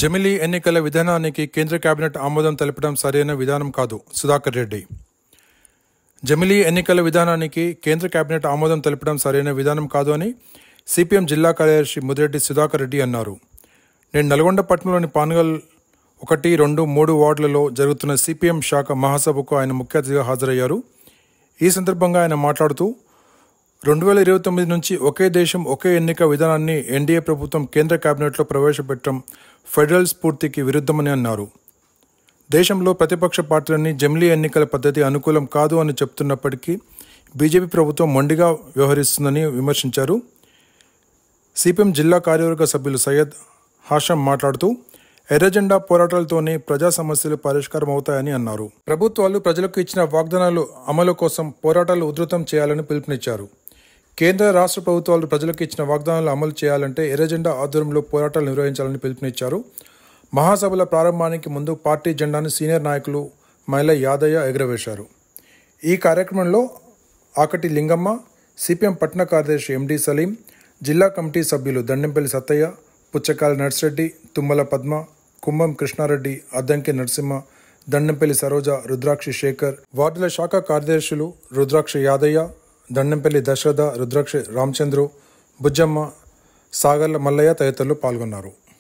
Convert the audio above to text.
జమిలీ ఎన్నికల విధానానికి కేంద్ర కేబినెట్ ఆమోదం తెలపడం సరైన విధానం కాదు సుధాకర్ రెడ్డి జమిలీ ఎన్నికల విధానానికి కేంద్ర కేబినెట్ ఆమోదం తెలపడం సరైన విధానం కాదు అని సిపిఎం జిల్లా కార్యదర్శి ముదిరెడ్డి సుధాకర్ రెడ్డి అన్నారు నేను నల్గొండ పట్టణంలోని పానగల్ ఒకటి రెండు మూడు వార్డులలో జరుగుతున్న సిపిఎం శాఖ మహాసభకు ఆయన ముఖ్య అతిథిగా హాజరయ్యారు ఈ సందర్భంగా ఆయన మాట్లాడుతూ రెండు వేల ఇరవై తొమ్మిది నుంచి ఒకే దేశం ఒకే ఎన్నిక విధానాన్ని ఎన్డీఏ ప్రభుత్వం కేంద్ర కేబినెట్లో ప్రవేశపెట్టడం ఫెడరల్ స్ఫూర్తికి విరుద్ధమని అన్నారు దేశంలో ప్రతిపక్ష పార్టీలన్నీ జమిలీ ఎన్నికల పద్ధతి అనుకూలం కాదు అని చెప్తున్నప్పటికీ బీజేపీ ప్రభుత్వం మొండిగా వ్యవహరిస్తుందని విమర్శించారు సిపిఎం జిల్లా కార్యవర్గ సభ్యులు సయ్యద్ హాషం మాట్లాడుతూ ఎర్రజెండా పోరాటాలతోనే ప్రజా సమస్యలు పరిష్కారం అవుతాయని అన్నారు ప్రభుత్వాలు ప్రజలకు ఇచ్చిన వాగ్దానాలు అమలు కోసం పోరాటాలు ఉధృతం చేయాలని పిలుపునిచ్చారు కేంద్ర రాష్ట్ర ప్రభుత్వాలు ప్రజలకు ఇచ్చిన వాగ్దానాలు అమలు చేయాలంటే ఎర్రజెండా ఆధ్వర్యంలో పోరాటాలు నిర్వహించాలని పిలుపునిచ్చారు మహాసభల ప్రారంభానికి ముందు పార్టీ జెండాను సీనియర్ నాయకులు మైల యాదయ్య ఎగురవేశారు ఈ కార్యక్రమంలో ఆకటి లింగమ్మ సిపిఎం పట్న కార్యదర్శి ఎండి సలీం జిల్లా కమిటీ సభ్యులు దండెంపల్లి సత్తయ్య పుచ్చకాల నర్సిరెడ్డి తుమ్మల పద్మ కుంభం కృష్ణారెడ్డి అద్దంకి నరసింహ దండంపల్లి సరోజ రుద్రాక్షి శేఖర్ వార్డుల శాఖ కార్యదర్శులు రుద్రాక్ష యాదయ్య దండంపల్లి దశరథ రుద్రాక్ష రామచంద్రు బుజ్జమ్మ సాగర్ల మల్లయ్య తదితరులు పాల్గొన్నారు